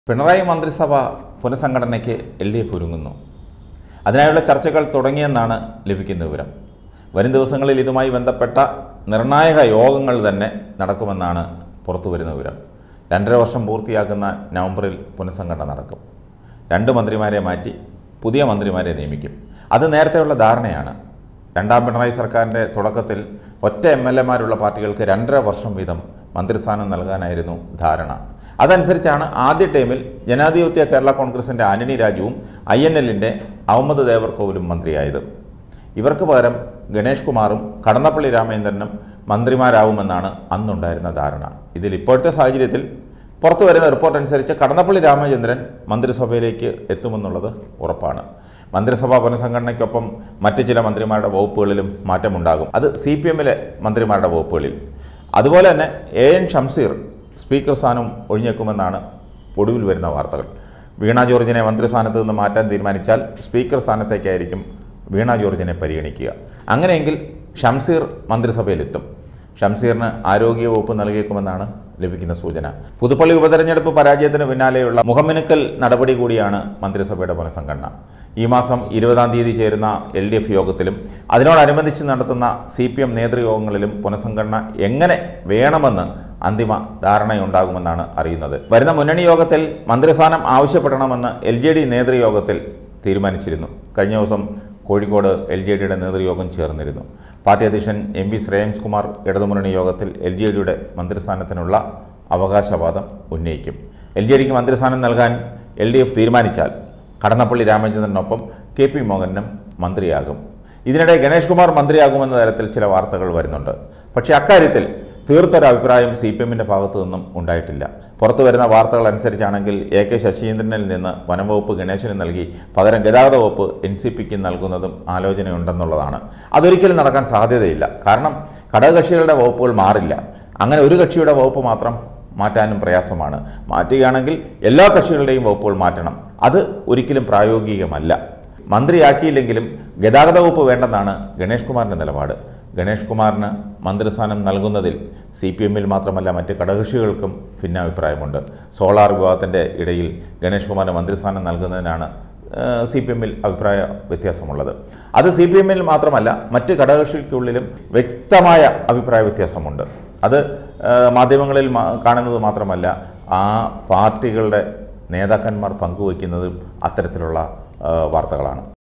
പിണറായി മന്ത്രിസഭ പുനഃസംഘടനയ്ക്ക് L D F ഒരുങ്ങുന്നു അതിനായുള്ള ചർച്ചകൾ തുടങ്ങിയെന്നാണ് ലഭിക്കുന്ന വിവരം വരും ദിവസങ്ങളിൽ ഇതുമായി ബന്ധപ്പെട്ട നിർണായക യോഗങ്ങൾ തന്നെ നടക്കുമെന്നാണ് പുറത്തു വരുന്ന വിവരം രണ്ടര വർഷം പൂർത്തിയാക്കുന്ന നവംബറിൽ പുനഃസംഘടന നടക്കും രണ്ട് മന്ത്രിമാരെ മാറ്റി പുതിയ മന്ത്രിമാരെ നിയമിക്കും അത് നേരത്തെയുള്ള ധാരണയാണ് രണ്ടാം പിണറായി സർക്കാരിൻ്റെ തുടക്കത്തിൽ ഒറ്റ എം എൽ എമാരുള്ള പാർട്ടികൾക്ക് രണ്ടര വർഷം വീതം മന്ത്രിസ്ഥാനം നൽകാനായിരുന്നു ധാരണ അതനുസരിച്ചാണ് ആദ്യ ടൈമിൽ ജനാധിപത്യ കേരള കോൺഗ്രസിൻ്റെ ആന്റണി രാജുവും ഐ എൻ എല്ലിൻ്റെ അഹമ്മദ് ദേവർകോവിലും മന്ത്രിയായത് ഇവർക്ക് പകരം ഗണേഷ് കുമാറും കടന്നപ്പള്ളി രാമചന്ദ്രനും മന്ത്രിമാരാവുമെന്നാണ് അന്നുണ്ടായിരുന്ന ധാരണ ഇതിൽ ഇപ്പോഴത്തെ സാഹചര്യത്തിൽ പുറത്തു വരുന്ന റിപ്പോർട്ട് അനുസരിച്ച് കടന്നപ്പള്ളി രാമചന്ദ്രൻ മന്ത്രിസഭയിലേക്ക് എത്തുമെന്നുള്ളത് ഉറപ്പാണ് മന്ത്രിസഭാ പുനഃസംഘടനയ്ക്കൊപ്പം മറ്റ് ചില മന്ത്രിമാരുടെ വകുപ്പുകളിലും മാറ്റമുണ്ടാകും അത് സി പി എമ്മിലെ മന്ത്രിമാരുടെ വകുപ്പുകളിൽ അതുപോലെ തന്നെ എ എൻ ഷംസീർ സ്പീക്കർ സ്ഥാനം ഒഴിഞ്ഞേക്കുമെന്നാണ് ഒടുവിൽ വരുന്ന വാർത്തകൾ വീണ ജോർജിനെ മന്ത്രിസ്ഥാനത്ത് നിന്ന് മാറ്റാൻ തീരുമാനിച്ചാൽ സ്പീക്കർ സ്ഥാനത്തേക്കായിരിക്കും വീണ ജോർജിനെ പരിഗണിക്കുക അങ്ങനെയെങ്കിൽ ഷംസീർ മന്ത്രിസഭയിലെത്തും ഷംസീറിന് ആരോഗ്യ വകുപ്പ് നൽകിയേക്കുമെന്നാണ് ലഭിക്കുന്ന സൂചന പുതുപ്പള്ളി ഉപതെരഞ്ഞെടുപ്പ് പരാജയത്തിന് പിന്നാലെയുള്ള മുഖമിനുക്കൽ നടപടി കൂടിയാണ് മന്ത്രിസഭയുടെ പുനഃസംഘടന ഈ മാസം ഇരുപതാം തീയതി ചേരുന്ന എൽ ഡി എഫ് യോഗത്തിലും അതിനോടനുബന്ധിച്ച് നടത്തുന്ന സി പി എം നേതൃയോഗങ്ങളിലും പുനഃസംഘടന എങ്ങനെ വേണമെന്ന് അന്തിമ ധാരണയുണ്ടാകുമെന്നാണ് അറിയുന്നത് വരുന്ന മുന്നണി യോഗത്തിൽ മന്ത്രിസ്ഥാനം ആവശ്യപ്പെടണമെന്ന് എൽ ജെ ഡി നേതൃയോഗത്തിൽ തീരുമാനിച്ചിരുന്നു കഴിഞ്ഞ ദിവസം കോഴിക്കോട് എൽ ജെ ഡിയുടെ നേതൃയോഗം ചേർന്നിരുന്നു പാർട്ടി അധ്യക്ഷൻ എം വി ശ്രേയംസ് കുമാർ ഇടതുമുന്നണി യോഗത്തിൽ എൽ ജെ ഡിയുടെ മന്ത്രിസ്ഥാനത്തിനുള്ള അവകാശവാദം ഉന്നയിക്കും എൽ ജെ ഡിക്ക് മന്ത്രിസ്ഥാനം നൽകാൻ എൽ ഡി എഫ് തീരുമാനിച്ചാൽ കടന്നപ്പള്ളി രാമചന്ദ്രനൊപ്പം കെ പി മോഹനും മന്ത്രിയാകും ഇതിനിടെ ഗണേഷ് കുമാർ മന്ത്രിയാകുമെന്ന തരത്തിൽ ചില വാർത്തകൾ വരുന്നുണ്ട് പക്ഷേ അക്കാര്യത്തിൽ തീർത്തൊരു അഭിപ്രായം സി പി എമ്മിൻ്റെ ഭാഗത്തു നിന്നും ഉണ്ടായിട്ടില്ല പുറത്തു വരുന്ന വാർത്തകൾ അനുസരിച്ചാണെങ്കിൽ എ കെ ശശീന്ദ്രനിൽ നിന്ന് വനംവകുപ്പ് ഗണേശന് നൽകി പകരം ഗതാഗത വകുപ്പ് എൻ സി പിക്ക് നൽകുന്നതും ആലോചനയുണ്ടെന്നുള്ളതാണ് അതൊരിക്കലും നടക്കാൻ സാധ്യതയില്ല കാരണം ഘടകകക്ഷികളുടെ വകുപ്പുകൾ മാറില്ല അങ്ങനെ ഒരു കക്ഷിയുടെ വകുപ്പ് മാത്രം മാറ്റാനും പ്രയാസമാണ് മാറ്റുകയാണെങ്കിൽ എല്ലാ കക്ഷികളുടെയും വകുപ്പുകൾ മാറ്റണം അത് ഒരിക്കലും പ്രായോഗികമല്ല മന്ത്രിയാക്കിയില്ലെങ്കിലും ഗതാഗത വകുപ്പ് വേണ്ടെന്നാണ് ഗണേഷ് കുമാറിൻ്റെ നിലപാട് ഗണേഷ് കുമാറിന് മന്ത്രിസ്ഥാനം നൽകുന്നതിൽ സി പി എമ്മിൽ മാത്രമല്ല മറ്റ് ഘടകകക്ഷികൾക്കും ഭിന്നാഭിപ്രായമുണ്ട് സോളാർ വിവാദത്തിൻ്റെ ഇടയിൽ ഗണേഷ് കുമാറിന് മന്ത്രിസ്ഥാനം നൽകുന്നതിനാണ് സി പി എമ്മിൽ അഭിപ്രായ വ്യത്യാസമുള്ളത് അത് സി പി എമ്മിൽ മാത്രമല്ല മറ്റ് ഘടകകക്ഷിക്കുള്ളിലും വ്യക്തമായ അഭിപ്രായ വ്യത്യാസമുണ്ട് അത് ആ, മാധ്യമങ്ങളിൽ മാ- കാണുന്നത് മാത്രമല്ല ആ പാർട്ടികളുടെ നേതാക്കന്മാർ പങ്കുവയ്ക്കുന്നതും അത്തരത്തിലുള്ള ആ, വാർത്തകളാണ്